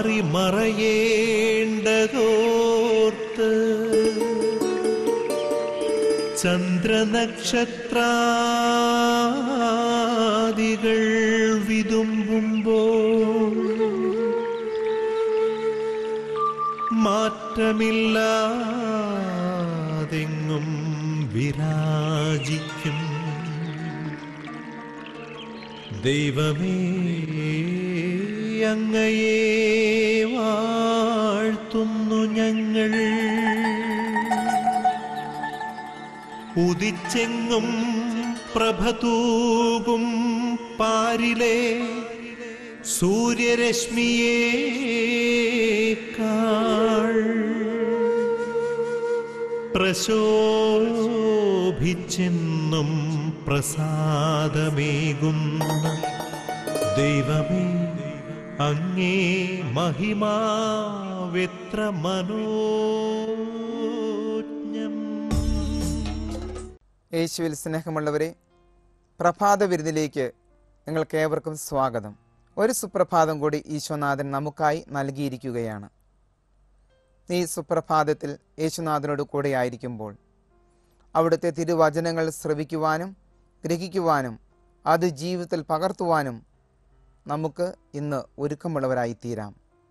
മാറി മറയേണ്ടതോർത്ത് ചന്ദ്രനക്ഷത്രാദികൾ വിതുമ്പുമ്പോൾ മാറ്റമില്ലാതെങ്ങും വിരാജിക്കും ദൈവമേ അങ്ങയെ വാഴ്ത്തുന്നു ഞങ്ങൾ ഉദിച്ചെങ്ങും പ്രഭതൂകും പാരിലെ സൂര്യരശ്മിയേക്കാൾ പ്രശോഭിച്ചെന്നും പ്രസാദമേകുന്ന ദൈവമേ അങ്ങേ മഹിമാവെത്ര മനോജ്ഞം യേശുവിൽ സ്നേഹമുള്ളവരെ പ്രഭാത വിരുന്നിലേക്ക് നിങ്ങൾക്കേവർക്കും സ്വാഗതം ഒരു സുപ്രഭാതം കൂടി ഈശ്വനാഥൻ നമുക്കായി നൽകിയിരിക്കുകയാണ് ഈ സുപ്രഭാതത്തിൽ യേശുനാഥനോട് കൂടെ ആയിരിക്കുമ്പോൾ അവിടുത്തെ തിരുവചനങ്ങൾ ശ്രവിക്കുവാനും ഗ്രഹിക്കുവാനും അത് ജീവിതത്തിൽ പകർത്തുവാനും നമുക്ക് ഇന്ന് ഒരുക്കമുള്ളവരായിത്തീരാം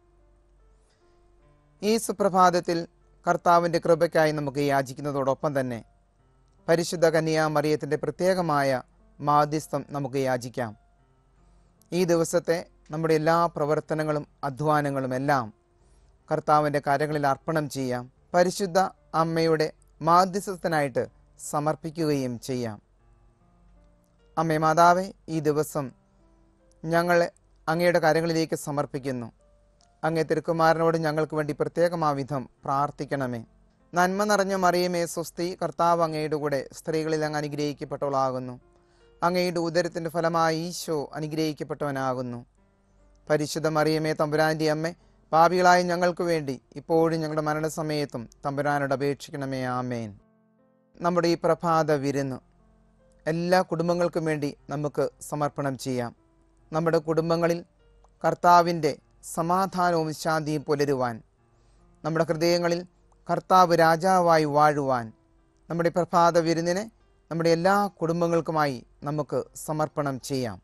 ഈ സുപ്രഭാതത്തിൽ കർത്താവിൻ്റെ കൃപയ്ക്കായി നമുക്ക് യാചിക്കുന്നതോടൊപ്പം തന്നെ പരിശുദ്ധ കന്യാമറിയത്തിൻ്റെ പ്രത്യേകമായ മാധ്യസ്ഥം നമുക്ക് യാചിക്കാം ഈ ദിവസത്തെ നമ്മുടെ എല്ലാ പ്രവർത്തനങ്ങളും അധ്വാനങ്ങളും എല്ലാം കർത്താവിൻ്റെ കരങ്ങളിൽ അർപ്പണം ചെയ്യാം പരിശുദ്ധ അമ്മയുടെ മാധ്യസ്ഥത്തിനായിട്ട് സമർപ്പിക്കുകയും ചെയ്യാം അമ്മേ മാതാവേ ഈ ദിവസം ഞങ്ങൾ അങ്ങയുടെ കരങ്ങളിലേക്ക് സമർപ്പിക്കുന്നു അങ്ങേ തിരുക്കുമാരനോട് ഞങ്ങൾക്ക് വേണ്ടി പ്രത്യേകമാവിധം പ്രാർത്ഥിക്കണമേ നന്മ നിറഞ്ഞ മറിയമേ സ്വസ്തി കർത്താവ് അങ്ങയുടെ കൂടെ സ്ത്രീകളിൽ അങ്ങ് അനുഗ്രഹിക്കപ്പെട്ടവളാകുന്നു അങ്ങയുടെ ഉദരത്തിൻ്റെ ഫലമായി ഈശോ അനുഗ്രഹിക്കപ്പെട്ടവനാകുന്നു പരിശുദ്ധ മറിയമേ തമ്പുരാൻ്റെ അമ്മ പാപികളായ ഞങ്ങൾക്ക് വേണ്ടി ഇപ്പോഴും ഞങ്ങളുടെ മരണസമയത്തും തമ്പുരാനോട് അപേക്ഷിക്കണമേ ആമേൻ നമ്മുടെ ഈ പ്രഭാത വിരുന്ന് എല്ലാ കുടുംബങ്ങൾക്കും വേണ്ടി നമുക്ക് സമർപ്പണം ചെയ്യാം നമ്മുടെ കുടുംബങ്ങളിൽ കർത്താവിൻ്റെ സമാധാനവും ശാന്തിയും പുലരുവാൻ നമ്മുടെ ഹൃദയങ്ങളിൽ കർത്താവ് രാജാവായി വാഴുവാൻ നമ്മുടെ പ്രഭാത വിരുന്നിനെ നമ്മുടെ എല്ലാ കുടുംബങ്ങൾക്കുമായി നമുക്ക് സമർപ്പണം ചെയ്യാം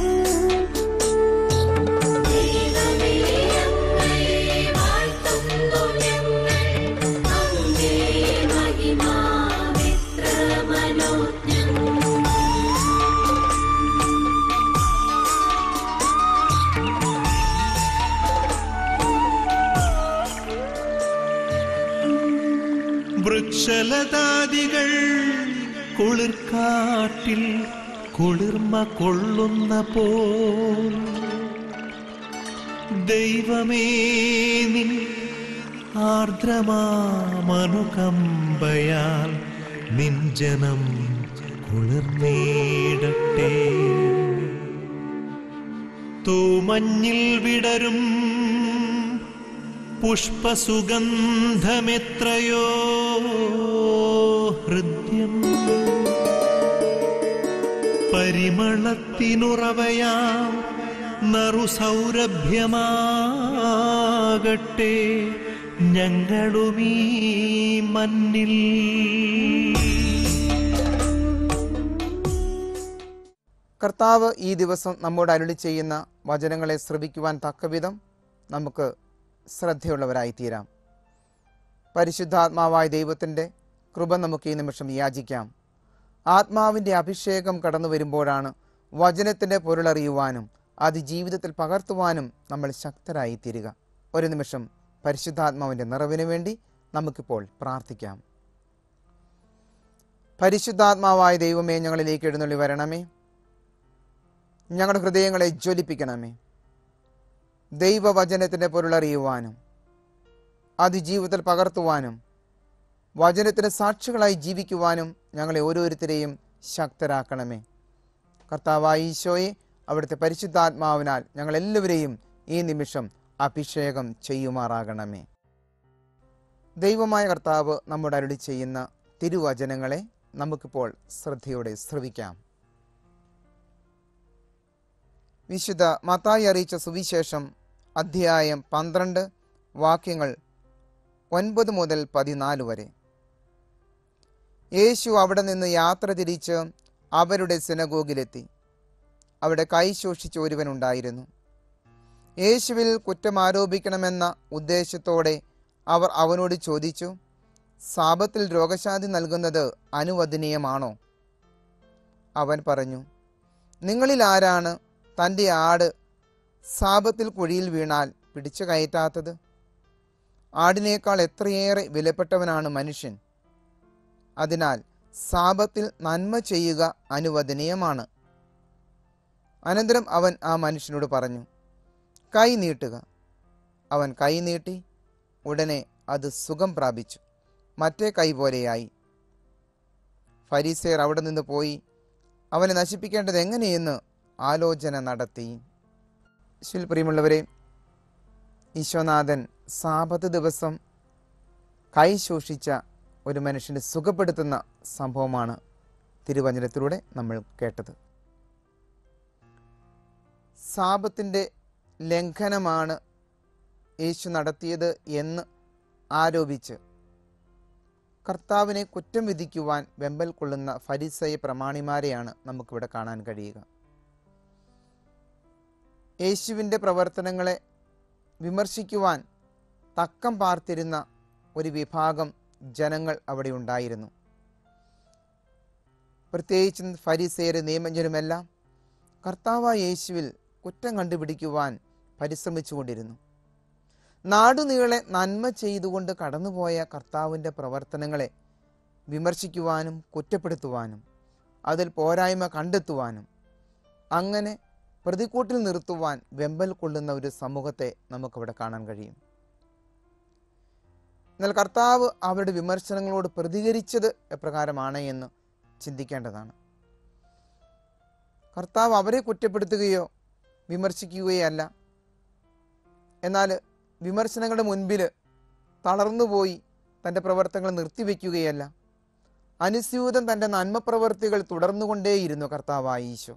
വൃക്ഷലതാദികൾ കുളിർക്കാട്ടിൽ കുളിർമ കൊള്ളുന്ന പോൽ ദൈവമേ നിൻ ആർദ്രമാമനുകമ്പയാൽ നിൻ ജനം കുളിർന്നേടട്ടെ തൂമഞ്ഞിൽ വിടരും പുഷ്പസുഗന്ധമെത്രയോ ഹൃദ്യം പരിമളത്തിനുറവയാം നറുസൗരഭ്യമാകട്ടെ ഞങ്ങളുമീ മണ്ണിൽ കർത്താവ് ഈ ദിവസം നമ്മോട് അരുളി ചെയ്യുന്ന വചനങ്ങളെ ശ്രവിക്കുവാൻ തക്കവിധം നമുക്ക് ശ്രദ്ധയുള്ളവരായിത്തീരാം പരിശുദ്ധാത്മാവായ ദൈവത്തിൻ്റെ കൃപ നമുക്ക് ഈ നിമിഷം യാചിക്കാം ആത്മാവിൻ്റെ അഭിഷേകം കടന്നു വരുമ്പോഴാണ് വചനത്തിൻ്റെ പൊരുളറിയുവാനും അത് ജീവിതത്തിൽ പകർത്തുവാനും നമ്മൾ ശക്തരായി തീരുക ഒരു നിമിഷം പരിശുദ്ധാത്മാവിൻ്റെ നിറവിന് വേണ്ടി നമുക്കിപ്പോൾ പ്രാർത്ഥിക്കാം പരിശുദ്ധാത്മാവായ ദൈവമേ ഞങ്ങളിലേക്ക് എഴുന്നള്ളി വരണമേ ഞങ്ങളുടെ ഹൃദയങ്ങളെ ജ്വലിപ്പിക്കണമേ ദൈവവചനത്തിൻ്റെ പൊരുളറിയുവാനും അത് ജീവിതത്തിൽ പകർത്തുവാനും വചനത്തിന് സാക്ഷികളായി ജീവിക്കുവാനും ഞങ്ങളെ ഓരോരുത്തരെയും ശക്തരാക്കണമേ കർത്താവായ ഈശോയെ അവിടുത്തെ പരിശുദ്ധാത്മാവിനാൽ ഞങ്ങളെല്ലാവരെയും ഈ നിമിഷം അഭിഷേകം ചെയ്യുമാറാകണമേ ദൈവമായ കർത്താവ് നമ്മുടെ അരുളി ചെയ്യുന്ന തിരുവചനങ്ങളെ നമുക്കിപ്പോൾ ശ്രദ്ധയോടെ ശ്രവിക്കാം വിശുദ്ധ മത്തായി അറിയിച്ച സുവിശേഷം അധ്യായം പന്ത്രണ്ട് വാക്യങ്ങൾ ഒൻപത് മുതൽ പതിനാല് വരെ യേശു അവിടെ നിന്ന് യാത്ര തിരിച്ച് അവരുടെ സിനഗോഗിലെത്തി അവിടെ കൈ ശോഷിച്ച ഒരുവനുണ്ടായിരുന്നു യേശുവിൽ കുറ്റം ആരോപിക്കണമെന്ന ഉദ്ദേശത്തോടെ അവർ അവനോട് ചോദിച്ചു സാപത്തിൽ രോഗശാന്തി നൽകുന്നത് അനുവദനീയമാണോ അവൻ പറഞ്ഞു നിങ്ങളിൽ ആരാണ് തൻ്റെ ആട് സാപത്തിൽ കുഴിയിൽ വീണാൽ പിടിച്ചു കയറ്റാത്തത് ആടിനേക്കാൾ എത്രയേറെ വിലപ്പെട്ടവനാണ് മനുഷ്യൻ അതിനാൽ സാപത്തിൽ നന്മ ചെയ്യുക അനുവദനീയമാണ് അനന്തരം അവൻ ആ മനുഷ്യനോട് പറഞ്ഞു കൈ നീട്ടുക അവൻ കൈ നീട്ടി ഉടനെ അത് സുഖം പ്രാപിച്ചു മറ്റേ കൈ പോലെയായി ഫരീസേർ അവിടെ നിന്ന് പോയി അവനെ നശിപ്പിക്കേണ്ടത് എങ്ങനെയെന്ന് ആലോചന നടത്തി ശിൽ പ്രിയമുള്ളവരെ ഈശോനാഥൻ സാപത്ത് ദിവസം കൈ ശോഷിച്ച ഒരു മനുഷ്യനെ സുഖപ്പെടുത്തുന്ന സംഭവമാണ് തിരുവചനത്തിലൂടെ നമ്മൾ കേട്ടത് സാപത്തിൻ്റെ ലംഘനമാണ് യേശു നടത്തിയത് എന്ന് ആരോപിച്ച് കർത്താവിനെ കുറ്റം വിധിക്കുവാൻ വെമ്പൽ കൊള്ളുന്ന ഫരിസയ പ്രമാണിമാരെയാണ് നമുക്കിവിടെ കാണാൻ കഴിയുക യേശുവിൻ്റെ പ്രവർത്തനങ്ങളെ വിമർശിക്കുവാൻ തക്കം പാർത്തിരുന്ന ഒരു വിഭാഗം ജനങ്ങൾ അവിടെ ഉണ്ടായിരുന്നു പ്രത്യേകിച്ചും ഫരിസേര് നിയമജ്ഞരുമെല്ലാം കർത്താവായ യേശുവിൽ കുറ്റം കണ്ടുപിടിക്കുവാൻ പരിശ്രമിച്ചുകൊണ്ടിരുന്നു നാടുനീളെ നന്മ ചെയ്തുകൊണ്ട് കടന്നുപോയ കർത്താവിൻ്റെ പ്രവർത്തനങ്ങളെ വിമർശിക്കുവാനും കുറ്റപ്പെടുത്തുവാനും അതിൽ പോരായ്മ കണ്ടെത്തുവാനും അങ്ങനെ പ്രതിക്കൂട്ടിൽ നിർത്തുവാൻ വെമ്പൽ കൊള്ളുന്ന ഒരു സമൂഹത്തെ നമുക്കവിടെ കാണാൻ കഴിയും എന്നാൽ കർത്താവ് അവരുടെ വിമർശനങ്ങളോട് പ്രതികരിച്ചത് എപ്രകാരമാണ് എന്ന് ചിന്തിക്കേണ്ടതാണ് കർത്താവ് അവരെ കുറ്റപ്പെടുത്തുകയോ വിമർശിക്കുകയോ അല്ല എന്നാൽ വിമർശനങ്ങളുടെ മുൻപിൽ തളർന്നുപോയി തൻ്റെ പ്രവർത്തനങ്ങൾ നിർത്തിവെക്കുകയല്ല അനുസ്യൂതം തൻ്റെ നന്മ പ്രവർത്തികൾ തുടർന്നുകൊണ്ടേയിരുന്നു കർത്താവായ ഈശോ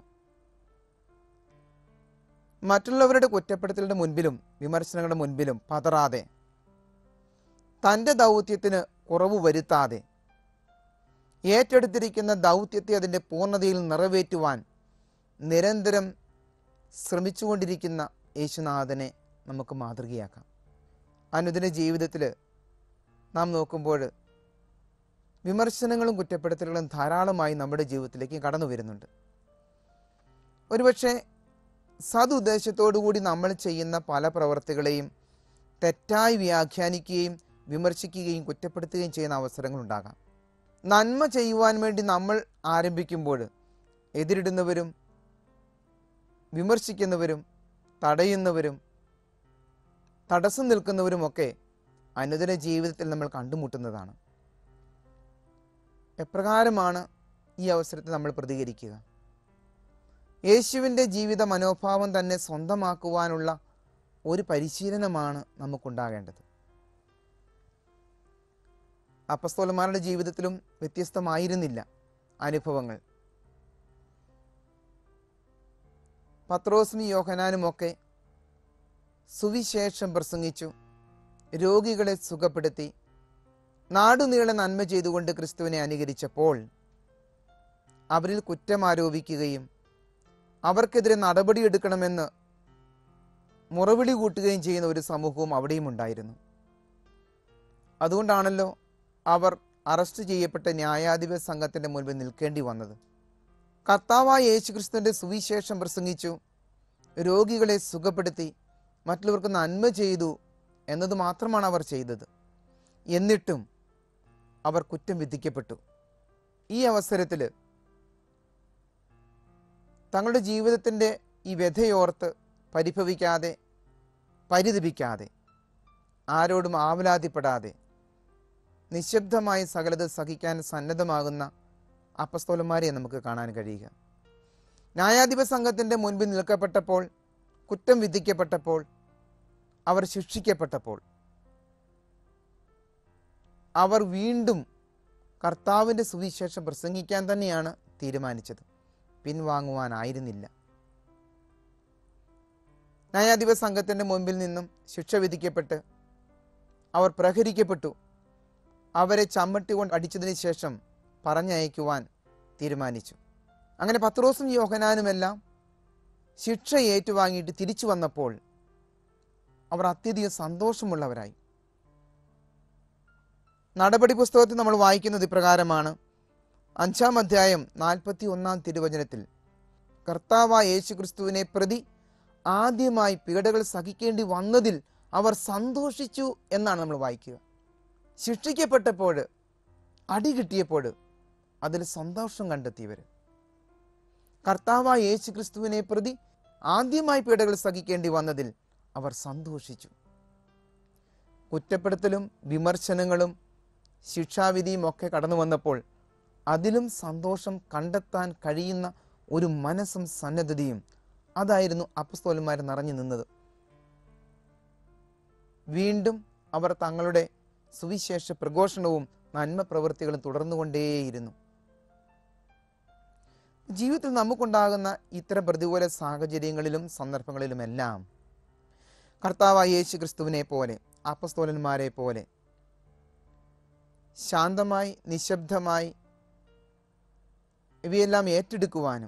മറ്റുള്ളവരുടെ കുറ്റപ്പെടുത്തലിൻ്റെ മുൻപിലും വിമർശനങ്ങളുടെ മുൻപിലും പതറാതെ തൻ്റെ ദൗത്യത്തിന് കുറവ് വരുത്താതെ ഏറ്റെടുത്തിരിക്കുന്ന ദൗത്യത്തെ അതിൻ്റെ പൂർണ്ണതയിൽ നിറവേറ്റുവാൻ നിരന്തരം ശ്രമിച്ചുകൊണ്ടിരിക്കുന്ന യേശുനാഥനെ നമുക്ക് മാതൃകയാക്കാം അനുദിന ജീവിതത്തിൽ നാം നോക്കുമ്പോൾ വിമർശനങ്ങളും കുറ്റപ്പെടുത്തലുകളും ധാരാളമായി നമ്മുടെ ജീവിതത്തിലേക്ക് കടന്നു വരുന്നുണ്ട് ഒരുപക്ഷെ സതുദ്ദേശത്തോടു കൂടി നമ്മൾ ചെയ്യുന്ന പല പ്രവർത്തികളെയും തെറ്റായി വ്യാഖ്യാനിക്കുകയും വിമർശിക്കുകയും കുറ്റപ്പെടുത്തുകയും ചെയ്യുന്ന അവസരങ്ങളുണ്ടാകാം നന്മ ചെയ്യുവാൻ വേണ്ടി നമ്മൾ ആരംഭിക്കുമ്പോൾ എതിരിടുന്നവരും വിമർശിക്കുന്നവരും തടയുന്നവരും തടസ്സം നിൽക്കുന്നവരുമൊക്കെ അനുദിന ജീവിതത്തിൽ നമ്മൾ കണ്ടുമുട്ടുന്നതാണ് എപ്രകാരമാണ് ഈ അവസരത്തിൽ നമ്മൾ പ്രതികരിക്കുക യേശുവിൻ്റെ ജീവിത മനോഭാവം തന്നെ സ്വന്തമാക്കുവാനുള്ള ഒരു പരിശീലനമാണ് നമുക്കുണ്ടാകേണ്ടത് അപ്പസ്തോലന്മാരുടെ ജീവിതത്തിലും വ്യത്യസ്തമായിരുന്നില്ല അനുഭവങ്ങൾ പത്രോസും യോഹനാനുമൊക്കെ സുവിശേഷം പ്രസംഗിച്ചു രോഗികളെ സുഖപ്പെടുത്തി നാടുനീളെ നന്മ ചെയ്തുകൊണ്ട് ക്രിസ്തുവിനെ അനുകരിച്ചപ്പോൾ അവരിൽ കുറ്റം ആരോപിക്കുകയും അവർക്കെതിരെ നടപടിയെടുക്കണമെന്ന് മുറവിളി കൂട്ടുകയും ചെയ്യുന്ന ഒരു സമൂഹവും അവിടെയും ഉണ്ടായിരുന്നു അതുകൊണ്ടാണല്ലോ അവർ അറസ്റ്റ് ചെയ്യപ്പെട്ട ന്യായാധിപ സംഘത്തിൻ്റെ മുൻപിൽ നിൽക്കേണ്ടി വന്നത് കർത്താവായ യേശുക്രിസ്തുവിൻ്റെ സുവിശേഷം പ്രസംഗിച്ചു രോഗികളെ സുഖപ്പെടുത്തി മറ്റുള്ളവർക്ക് നന്മ ചെയ്തു എന്നത് മാത്രമാണ് അവർ ചെയ്തത് എന്നിട്ടും അവർ കുറ്റം വിധിക്കപ്പെട്ടു ഈ അവസരത്തിൽ തങ്ങളുടെ ജീവിതത്തിൻ്റെ ഈ വ്യഥയോർത്ത് പരിഭവിക്കാതെ പരിതപിക്കാതെ ആരോടും ആവലാതിപ്പെടാതെ നിശബ്ദമായി സകലത സഹിക്കാൻ സന്നദ്ധമാകുന്ന അപ്പസ്തോലന്മാരെ നമുക്ക് കാണാൻ കഴിയുക ന്യായാധിപ സംഘത്തിൻ്റെ മുൻപിൽ നിൽക്കപ്പെട്ടപ്പോൾ കുറ്റം വിധിക്കപ്പെട്ടപ്പോൾ അവർ ശിക്ഷിക്കപ്പെട്ടപ്പോൾ അവർ വീണ്ടും കർത്താവിൻ്റെ സുവിശേഷം പ്രസംഗിക്കാൻ തന്നെയാണ് തീരുമാനിച്ചത് പിൻവാങ്ങുവാനായിരുന്നില്ല ന്യായാധിപ സംഘത്തിൻ്റെ മുമ്പിൽ നിന്നും ശിക്ഷ വിധിക്കപ്പെട്ട് അവർ പ്രഹരിക്കപ്പെട്ടു അവരെ ചമ്മട്ടി കൊണ്ട് അടിച്ചതിന് ശേഷം പറഞ്ഞയക്കുവാൻ തീരുമാനിച്ചു അങ്ങനെ പത്രോസും യോഹനാനുമെല്ലാം ശിക്ഷ ഏറ്റുവാങ്ങിയിട്ട് തിരിച്ചു വന്നപ്പോൾ അവർ അത്യധികം സന്തോഷമുള്ളവരായി നടപടി പുസ്തകത്തിൽ നമ്മൾ വായിക്കുന്നത് ഇപ്രകാരമാണ് അഞ്ചാം അധ്യായം നാൽപ്പത്തി ഒന്നാം തിരുവചനത്തിൽ കർത്താവായ യേശു ക്രിസ്തുവിനെ പ്രതി ആദ്യമായി പീഡകൾ സഹിക്കേണ്ടി വന്നതിൽ അവർ സന്തോഷിച്ചു എന്നാണ് നമ്മൾ വായിക്കുക ശിക്ഷിക്കപ്പെട്ടപ്പോൾ അടി കിട്ടിയപ്പോൾ അതിൽ സന്തോഷം കണ്ടെത്തിയവർ കർത്താവായ യേശു ക്രിസ്തുവിനെ പ്രതി ആദ്യമായി പീഡകൾ സഹിക്കേണ്ടി വന്നതിൽ അവർ സന്തോഷിച്ചു കുറ്റപ്പെടുത്തലും വിമർശനങ്ങളും ശിക്ഷാവിധിയും ഒക്കെ കടന്നു വന്നപ്പോൾ അതിലും സന്തോഷം കണ്ടെത്താൻ കഴിയുന്ന ഒരു മനസ്സും സന്നദ്ധതയും അതായിരുന്നു അപ്പസ്തോലന്മാർ നിറഞ്ഞു നിന്നത് വീണ്ടും അവർ തങ്ങളുടെ സുവിശേഷ പ്രഘോഷണവും നന്മ പ്രവൃത്തികളും തുടർന്നുകൊണ്ടേയിരുന്നു ജീവിതത്തിൽ നമുക്കുണ്ടാകുന്ന ഇത്തരം പ്രതികൂല സാഹചര്യങ്ങളിലും സന്ദർഭങ്ങളിലുമെല്ലാം കർത്താവായ യേശു ക്രിസ്തുവിനെ പോലെ അപ്പസ്തോലന്മാരെ പോലെ ശാന്തമായി നിശബ്ദമായി ഇവയെല്ലാം ഏറ്റെടുക്കുവാനും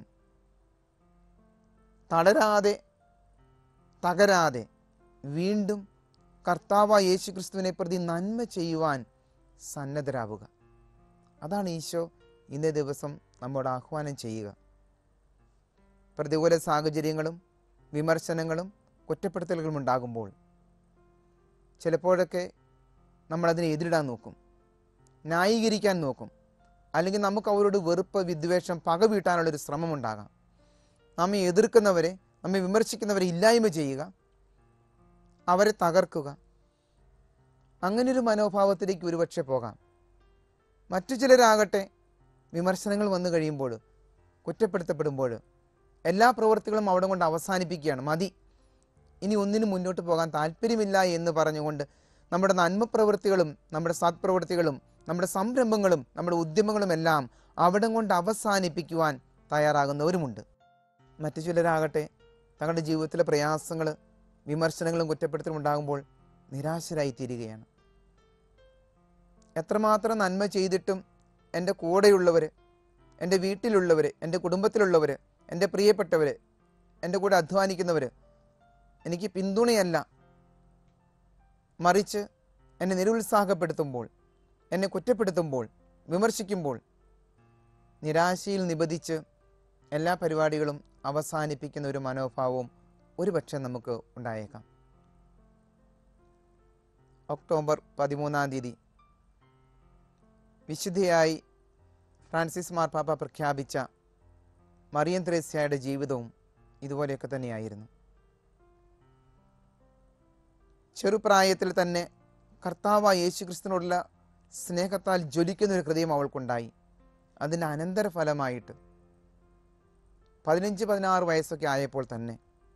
തളരാതെ തകരാതെ വീണ്ടും കർത്താവായ യേശു ക്രിസ്തുവിനെ പ്രതി നന്മ ചെയ്യുവാൻ സന്നദ്ധരാവുക അതാണ് ഈശോ ഇന്നേ ദിവസം നമ്മോട് ആഹ്വാനം ചെയ്യുക പ്രതികൂല സാഹചര്യങ്ങളും വിമർശനങ്ങളും കുറ്റപ്പെടുത്തലുകളും ഉണ്ടാകുമ്പോൾ ചിലപ്പോഴൊക്കെ നമ്മളതിനെ എതിരിടാൻ നോക്കും ന്യായീകരിക്കാൻ നോക്കും അല്ലെങ്കിൽ നമുക്ക് അവരോട് വെറുപ്പ് വിദ്വേഷം പക വീട്ടാനുള്ളൊരു ശ്രമമുണ്ടാകാം നമ്മെ എതിർക്കുന്നവരെ നമ്മെ വിമർശിക്കുന്നവരെ ഇല്ലായ്മ ചെയ്യുക അവരെ തകർക്കുക അങ്ങനൊരു മനോഭാവത്തിലേക്ക് ഒരുപക്ഷെ പോകാം മറ്റു ചിലരാകട്ടെ വിമർശനങ്ങൾ വന്നു കഴിയുമ്പോൾ കുറ്റപ്പെടുത്തപ്പെടുമ്പോൾ എല്ലാ പ്രവൃത്തികളും അവിടെ കൊണ്ട് അവസാനിപ്പിക്കുകയാണ് മതി ഇനി ഒന്നിനും മുന്നോട്ട് പോകാൻ താല്പര്യമില്ല എന്ന് പറഞ്ഞുകൊണ്ട് നമ്മുടെ നന്മ പ്രവൃത്തികളും നമ്മുടെ സത്പ്രവൃത്തികളും നമ്മുടെ സംരംഭങ്ങളും നമ്മുടെ ഉദ്യമങ്ങളും എല്ലാം അവിടം കൊണ്ട് അവസാനിപ്പിക്കുവാൻ തയ്യാറാകുന്നവരുമുണ്ട് മറ്റു ചിലരാകട്ടെ തങ്ങളുടെ ജീവിതത്തിലെ പ്രയാസങ്ങൾ വിമർശനങ്ങളും കുറ്റപ്പെടുത്തലും ഉണ്ടാകുമ്പോൾ നിരാശരായി തീരുകയാണ് എത്രമാത്രം നന്മ ചെയ്തിട്ടും എൻ്റെ കൂടെയുള്ളവർ എൻ്റെ വീട്ടിലുള്ളവർ എൻ്റെ കുടുംബത്തിലുള്ളവർ എൻ്റെ പ്രിയപ്പെട്ടവർ എൻ്റെ കൂടെ അധ്വാനിക്കുന്നവർ എനിക്ക് പിന്തുണയല്ല മറിച്ച് എന്നെ നിരുത്സാഹപ്പെടുത്തുമ്പോൾ എന്നെ കുറ്റപ്പെടുത്തുമ്പോൾ വിമർശിക്കുമ്പോൾ നിരാശയിൽ നിബന്ധിച്ച് എല്ലാ പരിപാടികളും അവസാനിപ്പിക്കുന്ന ഒരു മനോഭാവവും ഒരുപക്ഷെ നമുക്ക് ഉണ്ടായേക്കാം ഒക്ടോബർ പതിമൂന്നാം തീയതി വിശുദ്ധയായി ഫ്രാൻസിസ് മാർപ്പാപ്പ പ്രഖ്യാപിച്ച മറിയം ത്രേസ്യയുടെ ജീവിതവും ഇതുപോലെയൊക്കെ തന്നെയായിരുന്നു ചെറുപ്രായത്തിൽ തന്നെ കർത്താവായ യേശു ക്രിസ്തുവിനോടുള്ള സ്നേഹത്താൽ ജ്വലിക്കുന്ന ഒരു ഹൃദയം അവൾക്കുണ്ടായി അതിൻ്റെ അനന്തരഫലമായിട്ട് പതിനഞ്ച് പതിനാറ് വയസ്സൊക്കെ ആയപ്പോൾ തന്നെ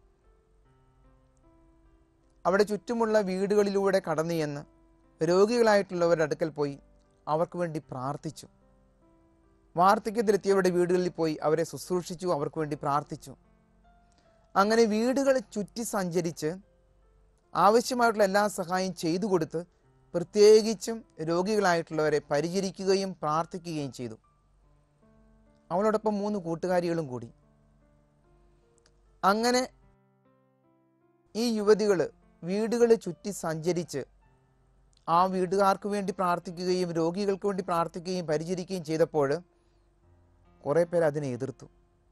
അവിടെ ചുറ്റുമുള്ള വീടുകളിലൂടെ കടന്നു ചെന്ന് രോഗികളായിട്ടുള്ളവരുടെ അടുക്കൽ പോയി അവർക്ക് വേണ്ടി പ്രാർത്ഥിച്ചു വാർദ്ധക്യത്തിലെത്തിയവരുടെ വീടുകളിൽ പോയി അവരെ ശുശ്രൂഷിച്ചു അവർക്ക് വേണ്ടി പ്രാർത്ഥിച്ചു അങ്ങനെ വീടുകൾ ചുറ്റി സഞ്ചരിച്ച് ആവശ്യമായിട്ടുള്ള എല്ലാ സഹായം ചെയ്തു കൊടുത്ത് പ്രത്യേകിച്ചും രോഗികളായിട്ടുള്ളവരെ പരിചരിക്കുകയും പ്രാർത്ഥിക്കുകയും ചെയ്തു അവളോടൊപ്പം മൂന്ന് കൂട്ടുകാരികളും കൂടി അങ്ങനെ ഈ യുവതികൾ വീടുകൾ ചുറ്റി സഞ്ചരിച്ച് ആ വീട്ടുകാർക്ക് വേണ്ടി പ്രാർത്ഥിക്കുകയും രോഗികൾക്ക് വേണ്ടി പ്രാർത്ഥിക്കുകയും പരിചരിക്കുകയും ചെയ്തപ്പോൾ കുറേ പേർ അതിനെ എതിർത്തു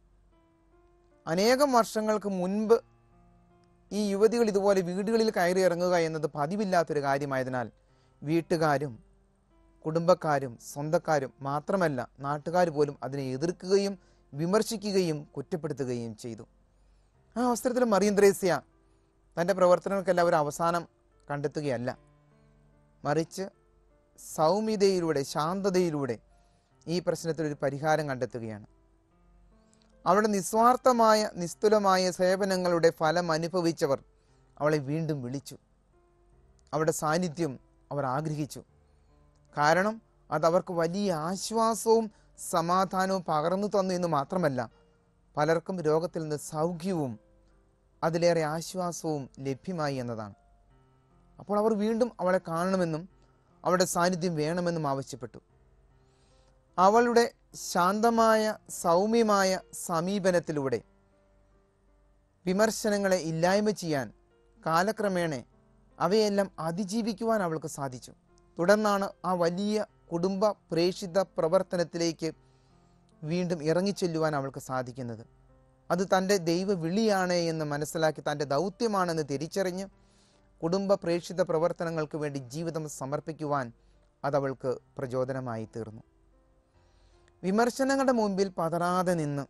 അനേകം വർഷങ്ങൾക്ക് മുൻപ് ഈ യുവതികൾ ഇതുപോലെ വീടുകളിൽ കയറി ഇറങ്ങുക എന്നത് പതിവില്ലാത്തൊരു കാര്യമായതിനാൽ വീട്ടുകാരും കുടുംബക്കാരും സ്വന്തക്കാരും മാത്രമല്ല നാട്ടുകാർ പോലും അതിനെ എതിർക്കുകയും വിമർശിക്കുകയും കുറ്റപ്പെടുത്തുകയും ചെയ്തു ആ അവസരത്തിൽ മറിയം ത്രേസ്യ തൻ്റെ പ്രവർത്തനങ്ങൾക്കെല്ലാം ഒരു അവസാനം കണ്ടെത്തുകയല്ല മറിച്ച് സൗമ്യതയിലൂടെ ശാന്തതയിലൂടെ ഈ പ്രശ്നത്തിൽ ഒരു പരിഹാരം കണ്ടെത്തുകയാണ് അവിടെ നിസ്വാർത്ഥമായ നിസ്തുലമായ സേവനങ്ങളുടെ ഫലം അനുഭവിച്ചവർ അവളെ വീണ്ടും വിളിച്ചു അവരുടെ സാന്നിധ്യം അവർ ആഗ്രഹിച്ചു കാരണം അത് അവർക്ക് വലിയ ആശ്വാസവും സമാധാനവും പകർന്നു തന്നു എന്ന് മാത്രമല്ല പലർക്കും രോഗത്തിൽ നിന്ന് സൗഖ്യവും അതിലേറെ ആശ്വാസവും ലഭ്യമായി എന്നതാണ് അപ്പോൾ അവർ വീണ്ടും അവളെ കാണണമെന്നും അവളുടെ സാന്നിധ്യം വേണമെന്നും ആവശ്യപ്പെട്ടു അവളുടെ ശാന്തമായ സൗമ്യമായ സമീപനത്തിലൂടെ വിമർശനങ്ങളെ ഇല്ലായ്മ ചെയ്യാൻ കാലക്രമേണ അവയെല്ലാം അതിജീവിക്കുവാൻ അവൾക്ക് സാധിച്ചു തുടർന്നാണ് ആ വലിയ കുടുംബ പ്രേക്ഷിത പ്രവർത്തനത്തിലേക്ക് വീണ്ടും ഇറങ്ങിച്ചെല്ലുവാൻ അവൾക്ക് സാധിക്കുന്നത് അത് തൻ്റെ ദൈവ വിളിയാണ് എന്ന് മനസ്സിലാക്കി തൻ്റെ ദൗത്യമാണെന്ന് തിരിച്ചറിഞ്ഞ് കുടുംബ പ്രേക്ഷിത പ്രവർത്തനങ്ങൾക്ക് വേണ്ടി ജീവിതം സമർപ്പിക്കുവാൻ അതവൾക്ക് പ്രചോദനമായി തീർന്നു വിമർശനങ്ങളുടെ മുമ്പിൽ പതറാതെ നിന്ന്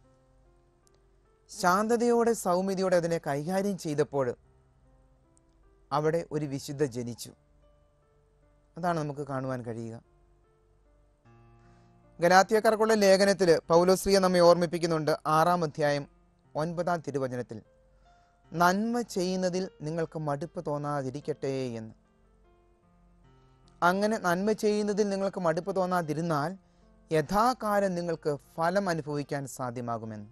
ശാന്തതയോടെ സൗമ്യതയോടെ അതിനെ കൈകാര്യം ചെയ്തപ്പോൾ അവിടെ ഒരു വിശുദ്ധ ജനിച്ചു അതാണ് നമുക്ക് കാണുവാൻ കഴിയുക ഗലാത്തിയക്കാർക്കുള്ള ലേഖനത്തിൽ പൗലോശ്രീയെ നമ്മെ ഓർമ്മിപ്പിക്കുന്നുണ്ട് ആറാം അധ്യായം ഒൻപതാം തിരുവചനത്തിൽ നന്മ ചെയ്യുന്നതിൽ നിങ്ങൾക്ക് മടുപ്പ് തോന്നാതിരിക്കട്ടെ എന്ന് അങ്ങനെ നന്മ ചെയ്യുന്നതിൽ നിങ്ങൾക്ക് മടുപ്പ് തോന്നാതിരുന്നാൽ യഥാകാലം നിങ്ങൾക്ക് ഫലം അനുഭവിക്കാൻ സാധ്യമാകുമെന്ന്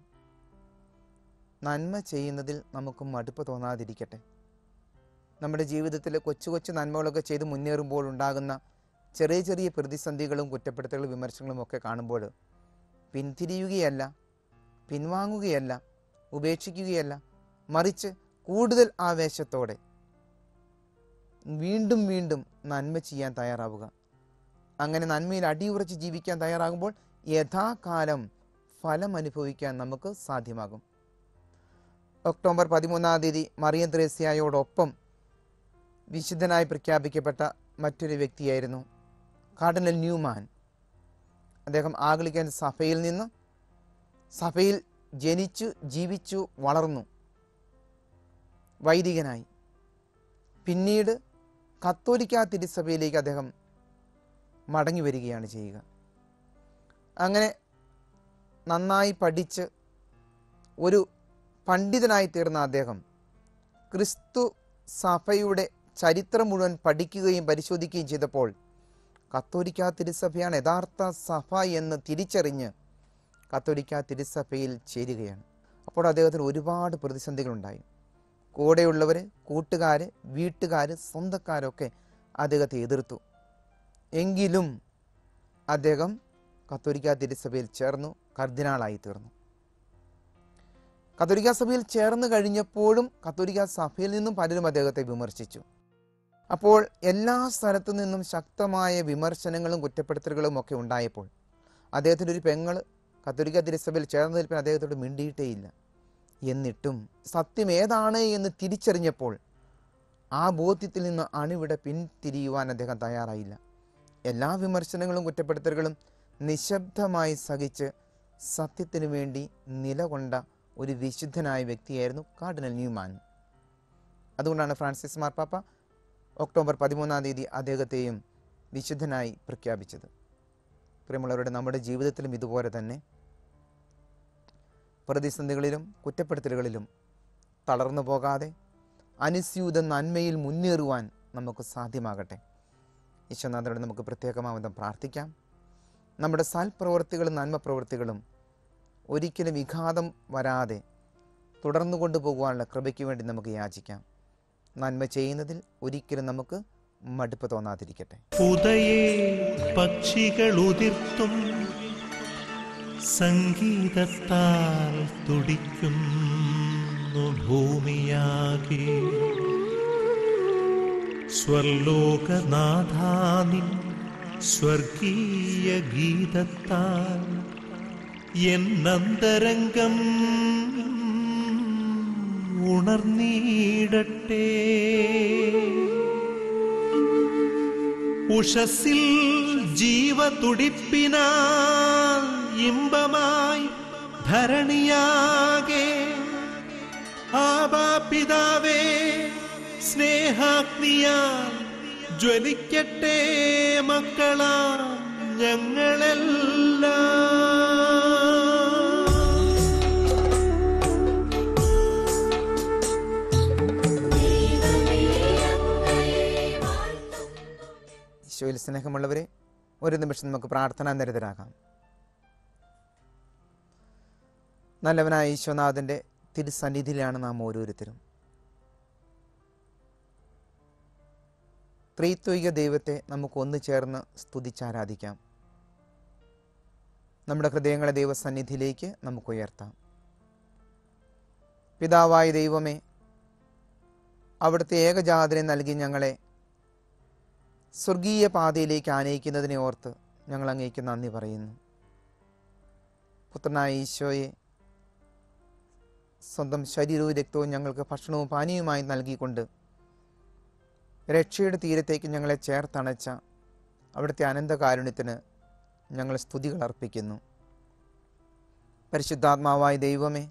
നന്മ ചെയ്യുന്നതിൽ നമുക്ക് മടുപ്പ് തോന്നാതിരിക്കട്ടെ നമ്മുടെ ജീവിതത്തിൽ കൊച്ചു കൊച്ചു നന്മകളൊക്കെ ചെയ്ത് മുന്നേറുമ്പോൾ ഉണ്ടാകുന്ന ചെറിയ ചെറിയ പ്രതിസന്ധികളും കുറ്റപ്പെടുത്തലുകളും വിമർശനങ്ങളും ഒക്കെ കാണുമ്പോൾ പിന്തിരിയുകയല്ല പിൻവാങ്ങുകയല്ല ഉപേക്ഷിക്കുകയല്ല മറിച്ച് കൂടുതൽ ആവേശത്തോടെ വീണ്ടും വീണ്ടും നന്മ ചെയ്യാൻ തയ്യാറാവുക അങ്ങനെ നന്മയിൽ അടിയുറച്ച് ജീവിക്കാൻ തയ്യാറാകുമ്പോൾ യഥാകാലം ഫലം അനുഭവിക്കാൻ നമുക്ക് സാധ്യമാകും ഒക്ടോബർ പതിമൂന്നാം തീയതി മറിയം ത്രേസ്യായോടൊപ്പം വിശുദ്ധനായി പ്രഖ്യാപിക്കപ്പെട്ട മറ്റൊരു വ്യക്തിയായിരുന്നു കാർഡിനൽ ന്യൂമാൻ അദ്ദേഹം ആഗ്ലിക്കൻ സഭയിൽ നിന്ന് സഭയിൽ ജനിച്ചു ജീവിച്ചു വളർന്നു വൈദികനായി പിന്നീട് കത്തോലിക്ക തിരുസഭയിലേക്ക് അദ്ദേഹം മടങ്ങി വരികയാണ് ചെയ്യുക അങ്ങനെ നന്നായി പഠിച്ച് ഒരു പണ്ഡിതനായി തീർന്ന അദ്ദേഹം ക്രിസ്തു സഭയുടെ ചരിത്രം മുഴുവൻ പഠിക്കുകയും പരിശോധിക്കുകയും ചെയ്തപ്പോൾ കത്തോലിക്ക തിരുസഭയാണ് യഥാർത്ഥ സഭ എന്ന് തിരിച്ചറിഞ്ഞ് കത്തോലിക്ക തിരുസഭയിൽ ചേരുകയാണ് അപ്പോൾ അദ്ദേഹത്തിന് ഒരുപാട് പ്രതിസന്ധികളുണ്ടായി കൂടെയുള്ളവർ കൂട്ടുകാർ വീട്ടുകാർ സ്വന്തക്കാരൊക്കെ അദ്ദേഹത്തെ എതിർത്തു എങ്കിലും അദ്ദേഹം കത്തോലിക്ക തിരുസഭയിൽ ചേർന്നു കർദിനാളായി തീർന്നു കത്തോലിക്ക സഭയിൽ ചേർന്ന് കഴിഞ്ഞപ്പോഴും കത്തോലിക്ക സഭയിൽ നിന്നും പലരും അദ്ദേഹത്തെ വിമർശിച്ചു അപ്പോൾ എല്ലാ സ്ഥലത്തു നിന്നും ശക്തമായ വിമർശനങ്ങളും കുറ്റപ്പെടുത്തലുകളും ഒക്കെ ഉണ്ടായപ്പോൾ അദ്ദേഹത്തിൻ്റെ ഒരു പെങ്ങൾ കത്തോലിക്ക തിരുസഭയിൽ ചേർന്ന് നിൽപ്പിന് അദ്ദേഹത്തോട് മിണ്ടിയിട്ടേയില്ല എന്നിട്ടും സത്യം ഏതാണ് എന്ന് തിരിച്ചറിഞ്ഞപ്പോൾ ആ ബോധ്യത്തിൽ നിന്ന് അണിവിടെ പിന്തിരിയുവാൻ അദ്ദേഹം തയ്യാറായില്ല എല്ലാ വിമർശനങ്ങളും കുറ്റപ്പെടുത്തലുകളും നിശബ്ദമായി സഹിച്ച് സത്യത്തിനു വേണ്ടി നിലകൊണ്ട ഒരു വിശുദ്ധനായ വ്യക്തിയായിരുന്നു കാർഡിനൽ ന്യൂമാൻ അതുകൊണ്ടാണ് ഫ്രാൻസിസ് മാർപ്പാപ്പ ഒക്ടോബർ പതിമൂന്നാം തീയതി അദ്ദേഹത്തെയും വിശുദ്ധനായി പ്രഖ്യാപിച്ചത് പ്രിയമുള്ളവരുടെ നമ്മുടെ ജീവിതത്തിലും ഇതുപോലെ തന്നെ പ്രതിസന്ധികളിലും കുറ്റപ്പെടുത്തലുകളിലും തളർന്നു പോകാതെ അനുസ്യൂത നന്മയിൽ മുന്നേറുവാൻ നമുക്ക് സാധ്യമാകട്ടെ ഈശ്വനാഥനോട് നമുക്ക് പ്രത്യേകമാവതം പ്രാർത്ഥിക്കാം നമ്മുടെ സൽപ്രവൃത്തികളും നന്മ പ്രവൃത്തികളും ഒരിക്കലും വിഘാതം വരാതെ തുടർന്നു കൊണ്ടുപോകുവാനുള്ള കൃപയ്ക്ക് വേണ്ടി നമുക്ക് യാചിക്കാം നന്മ ചെയ്യുന്നതിൽ ഒരിക്കലും നമുക്ക് മടുപ്പ് തോന്നാതിരിക്കട്ടെ ഉദയേ പക്ഷികൾ ഉതിർത്തും സംഗീതത്താൽ തുടിക്കുന്നു ഭൂമിയാകെ സ്വർലോകനാഥാനിൻ സ്വർഗീയ ഗീതത്താൽ എന്നന്തരംഗം ഉണർന്നീടട്ടെ ഉഷസിൽ ജീവതുടിപ്പിനാൽ ഇമ്പമായി ധരണിയാകെ ആബാപിതാവേ സ്നേഹാഗ്നിയാൽ ജ്വലിക്കട്ടെ മക്കളാ ഞങ്ങളെല്ലാം ഈശോയിൽ സ്നേഹമുള്ളവരെ ഒരു നിമിഷം നമുക്ക് പ്രാർത്ഥനാ നിരതരാകാം നല്ലവനായ ഈശോനാഥൻ്റെ തിരുസന്നിധിയിലാണ് നാം ഓരോരുത്തരും ത്രിത്വിക ദൈവത്തെ നമുക്ക് ഒന്നു ചേർന്ന് സ്തുതിച്ചാരാധിക്കാം നമ്മുടെ ഹൃദയങ്ങളെ ദൈവസന്നിധിയിലേക്ക് നമുക്ക് ഉയർത്താം പിതാവായ ദൈവമേ അവിടുത്തെ ഏകജാതനെ നൽകി ഞങ്ങളെ സ്വർഗീയ പാതയിലേക്ക് ആനയിക്കുന്നതിനെ ഓർത്ത് ഞങ്ങൾ അങ്ങേക്ക് നന്ദി പറയുന്നു പുത്രനായ ഈശോയെ സ്വന്തം ശരീരവും രക്തവും ഞങ്ങൾക്ക് ഭക്ഷണവും പാനീയവുമായി നൽകിക്കൊണ്ട് രക്ഷയുടെ തീരത്തേക്ക് ഞങ്ങളെ ചേർത്തണച്ച അവിടുത്തെ അനന്തകാരുണ്യത്തിന് ഞങ്ങൾ സ്തുതികൾ അർപ്പിക്കുന്നു പരിശുദ്ധാത്മാവായ ദൈവമേ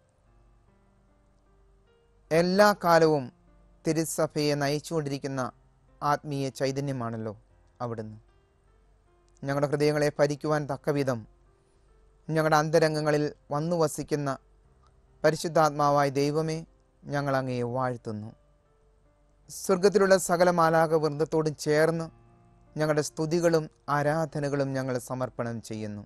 എല്ലാ കാലവും തിരുസഭയെ നയിച്ചുകൊണ്ടിരിക്കുന്ന ആത്മീയ ചൈതന്യമാണല്ലോ അവിടുന്ന് ഞങ്ങളുടെ ഹൃദയങ്ങളെ ഭരിക്കുവാൻ തക്കവിധം ഞങ്ങളുടെ അന്തരംഗങ്ങളിൽ വന്നു വസിക്കുന്ന പരിശുദ്ധാത്മാവായ ദൈവമേ ഞങ്ങൾ അങ്ങയെ വാഴ്ത്തുന്നു സ്വർഗത്തിലുള്ള സകല മാലാക വൃന്ദത്തോടും ചേർന്ന് ഞങ്ങളുടെ സ്തുതികളും ആരാധനകളും ഞങ്ങൾ സമർപ്പണം ചെയ്യുന്നു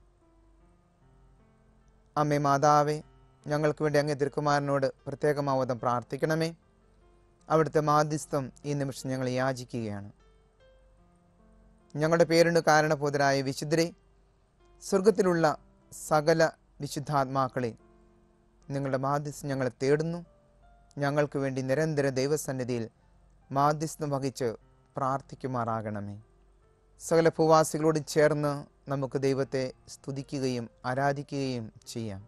അമ്മേ മാതാവേ ഞങ്ങൾക്ക് വേണ്ടി അങ്ങേ തിരുക്കുമാരനോട് പ്രത്യേകമാവതം പ്രാർത്ഥിക്കണമേ അവിടുത്തെ മാധ്യസ്ഥം ഈ നിമിഷം ഞങ്ങൾ യാചിക്കുകയാണ് ഞങ്ങളുടെ പേരിന് കാരണഭൂതരായ വിശുദ്ധരെ സ്വർഗത്തിലുള്ള സകല വിശുദ്ധാത്മാക്കളെ നിങ്ങളുടെ മാധ്യസ്ഥം ഞങ്ങൾ തേടുന്നു ഞങ്ങൾക്ക് വേണ്ടി നിരന്തര ദൈവസന്നിധിയിൽ മാധ്യസ്ഥം വഹിച്ച് പ്രാർത്ഥിക്കുമാറാകണമേ സകല ഭൂവാസികളോട് ചേർന്ന് നമുക്ക് ദൈവത്തെ സ്തുതിക്കുകയും ആരാധിക്കുകയും ചെയ്യാം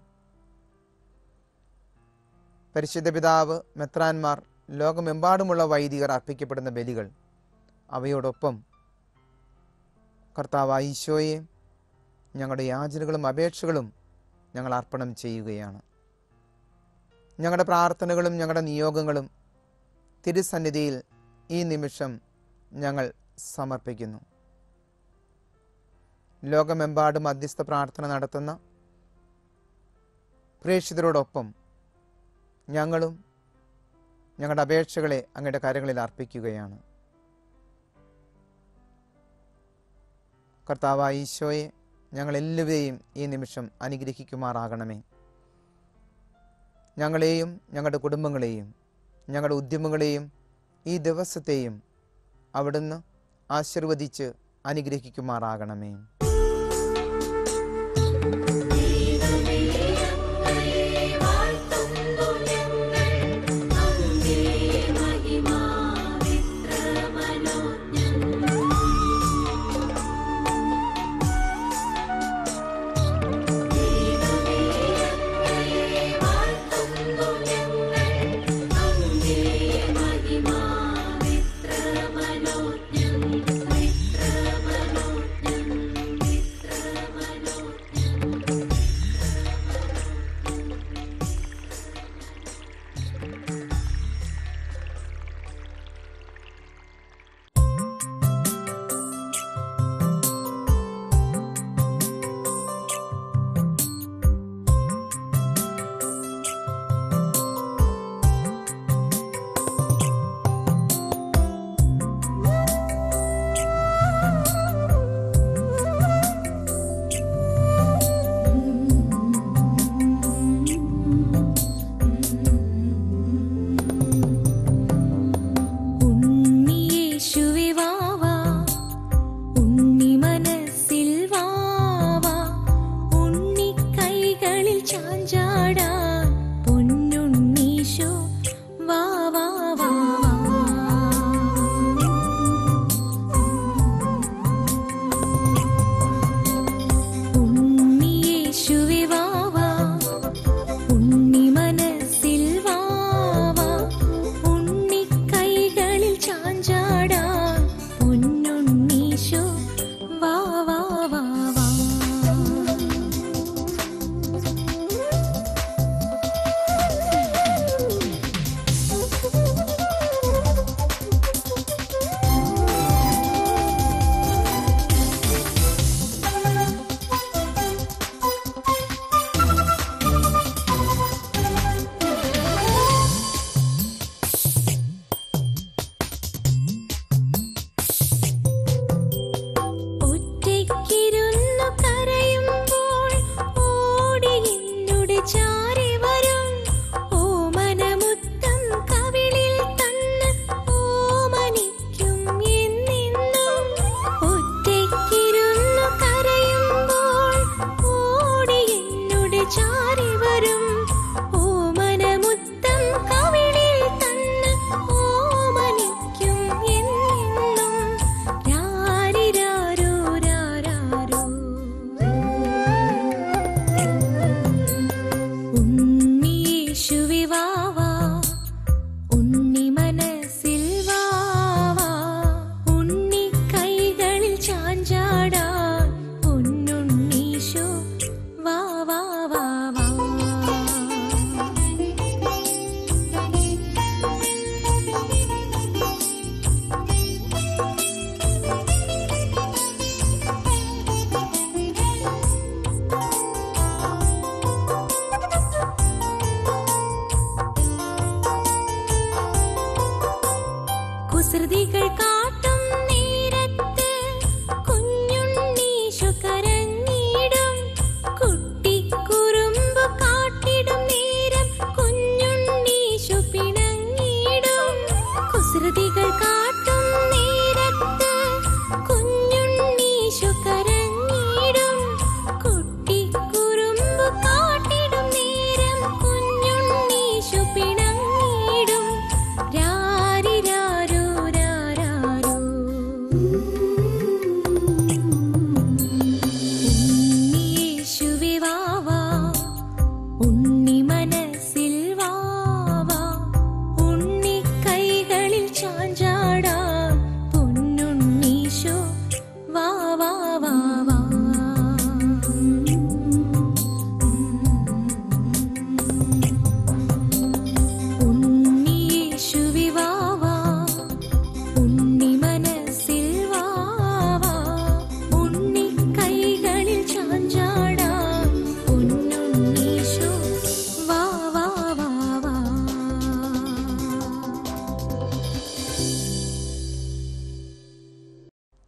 പരിശുദ്ധ പിതാവ് മെത്രാന്മാർ ലോകമെമ്പാടുമുള്ള വൈദികർ അർപ്പിക്കപ്പെടുന്ന ബലികൾ അവയോടൊപ്പം കർത്താവായ ഈശോയെ ഞങ്ങളുടെ യാചനകളും അപേക്ഷകളും ഞങ്ങൾ അർപ്പണം ചെയ്യുകയാണ് ഞങ്ങളുടെ പ്രാർത്ഥനകളും ഞങ്ങളുടെ നിയോഗങ്ങളും തിരുസന്നിധിയിൽ ഈ നിമിഷം ഞങ്ങൾ സമർപ്പിക്കുന്നു ലോകമെമ്പാടും മധ്യസ്ഥ പ്രാർത്ഥന നടത്തുന്ന പ്രേക്ഷിതരോടൊപ്പം ഞങ്ങളും ഞങ്ങളുടെ അപേക്ഷകളെ അങ്ങയുടെ കരങ്ങളിൽ അർപ്പിക്കുകയാണ് കർത്താവായ ഈശോയെ ഞങ്ങൾ എല്ലാവരെയും ഈ നിമിഷം അനുഗ്രഹിക്കുമാറാകണമേ ഞങ്ങളെയും ഞങ്ങളുടെ കുടുംബങ്ങളെയും ഞങ്ങളുടെ ഉദ്യമങ്ങളെയും ഈ ദിവസത്തെയും അവിടുന്ന് ആശീർവദിച്ച് അനുഗ്രഹിക്കുമാറാകണമേ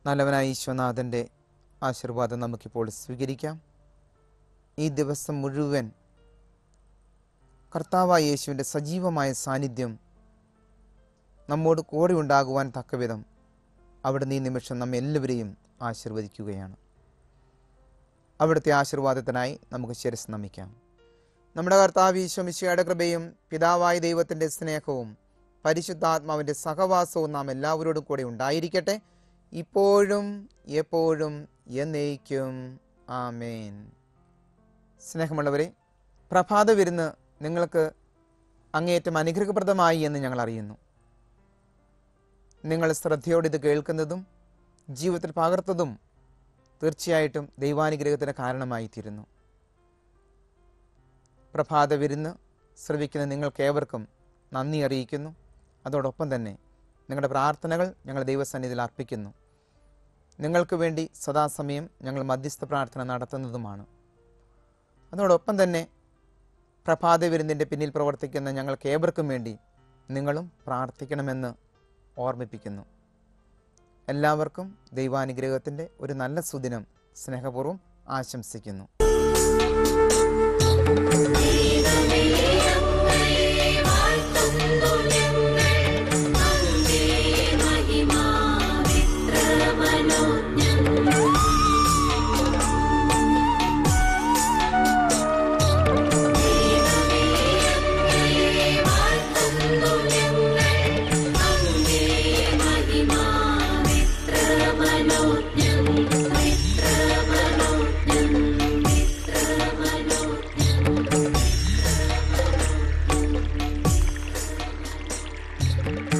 നല്ലവനായ ഈശ്വനാഥൻ്റെ ആശീർവാദം നമുക്കിപ്പോൾ സ്വീകരിക്കാം ഈ ദിവസം മുഴുവൻ കർത്താവായ യേശുവിൻ്റെ സജീവമായ സാന്നിധ്യം നമ്മോട് കൂടെ ഉണ്ടാകുവാൻ തക്കവിധം അവിടുന്ന് ഈ നിമിഷം നമ്മെ എല്ലാവരെയും ആശീർവദിക്കുകയാണ് അവിടുത്തെ ആശീർവാദത്തിനായി നമുക്ക് ശിരസ് നമിക്കാം നമ്മുടെ കർത്താവ് ഈശ്വമിശയുടെ കൃപയും പിതാവായ ദൈവത്തിൻ്റെ സ്നേഹവും പരിശുദ്ധാത്മാവിൻ്റെ സഹവാസവും നാം എല്ലാവരോടും കൂടെ ഉണ്ടായിരിക്കട്ടെ ഇപ്പോഴും എപ്പോഴും എന്നേക്കും ആമേൻ സ്നേഹമുള്ളവരെ പ്രഭാത വിരുന്ന് നിങ്ങൾക്ക് അങ്ങേയറ്റം അനുഗ്രഹപ്രദമായി എന്ന് ഞങ്ങൾ അറിയുന്നു നിങ്ങൾ ശ്രദ്ധയോടെ ഇത് കേൾക്കുന്നതും ജീവിതത്തിൽ പകർത്തതും തീർച്ചയായിട്ടും ദൈവാനുഗ്രഹത്തിന് കാരണമായി തീരുന്നു പ്രഭാത വിരുന്ന് ശ്രവിക്കുന്ന നിങ്ങൾക്കേവർക്കും നന്ദി അറിയിക്കുന്നു അതോടൊപ്പം തന്നെ നിങ്ങളുടെ പ്രാർത്ഥനകൾ ഞങ്ങൾ ദൈവസന്നിധിയിൽ അർപ്പിക്കുന്നു നിങ്ങൾക്ക് വേണ്ടി സദാസമയം ഞങ്ങൾ മധ്യസ്ഥ പ്രാർത്ഥന നടത്തുന്നതുമാണ് അതോടൊപ്പം തന്നെ പ്രഭാത വിരുന്നിൻ്റെ പിന്നിൽ പ്രവർത്തിക്കുന്ന ഞങ്ങൾക്ക് ഏവർക്കും വേണ്ടി നിങ്ങളും പ്രാർത്ഥിക്കണമെന്ന് ഓർമ്മിപ്പിക്കുന്നു എല്ലാവർക്കും ദൈവാനുഗ്രഹത്തിൻ്റെ ഒരു നല്ല സുദിനം സ്നേഹപൂർവ്വം ആശംസിക്കുന്നു Thank